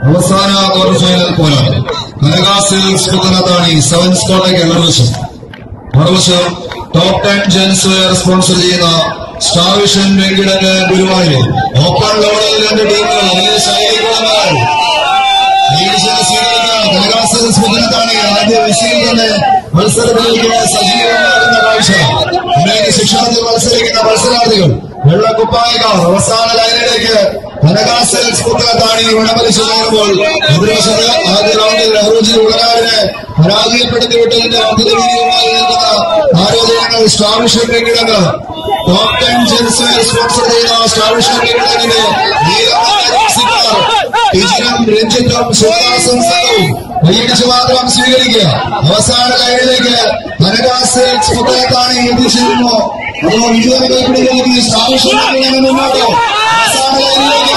അവസാന quarter final പോരാട്ടം കനകാസിൽ സുഗതനാഥാണി sevens കോട്ടയ്ക്ക് മറുവശം മറുവശം top ten gents wear sponsor ചെയ്യുന്ന സ്റ്റാർ വിഷൻ വെങ്കിടന് ഗുരുവായൂർ ഓപ്പൺ ലോഡിൽ രണ്ട് ടീമുകൾ വലിയ ശൈലികളാണ് കനകാസിൽ സുഗതനാഥാണി ആദ്യ വിഷയിൽ തന്നെ മത്സരത്തിലേക്ക് സജീവമാകുന്ന കാഴ്ച അനേക ശിക്ഷണത്തിൽ മത്സരിക്കുന്ന മത്സരാർത്ഥികൾ വെള്ളക്കുപ്പായക്കാർ അവസാന ലൈനിലേക്ക് കനകാസൽ സ്പുത്രത്താണി വിടമലിച്ചു കയറുമ്പോൾ എതിർവശത്ത് ആദ്യ റൗണ്ടിൽ നെഹ്റുജി ഉളനാടിനെ പരാജയപ്പെടുത്തി വിട്ടതിന്റെ അന്തിമീതിയുമായി നിൽക്കുന്ന ആരോചനകൾ star vision Kidangu top ten gents sponsor ചെയ്യുന്ന സ്റ്റാർവിഷൻ കിടങ്ങിന്റെ ടീച്ചറും രഞ്ജിത്തും സുഹാസും സംഘവും കൈയടിച്ച് മാത്രം സ്വീകരിക്കുക അവസാന ലൈനിലേക്ക് കനകാസൽ സ്പുത്രത്താണി എത്തിച്ചിരുന്നു അതോ ഇരുപത് പേരുടെ സ്റ്റാർവിഷൻ കിടങ്ങ് മുന്നോട്ടോ അവസാന ലൈനിലേക്ക്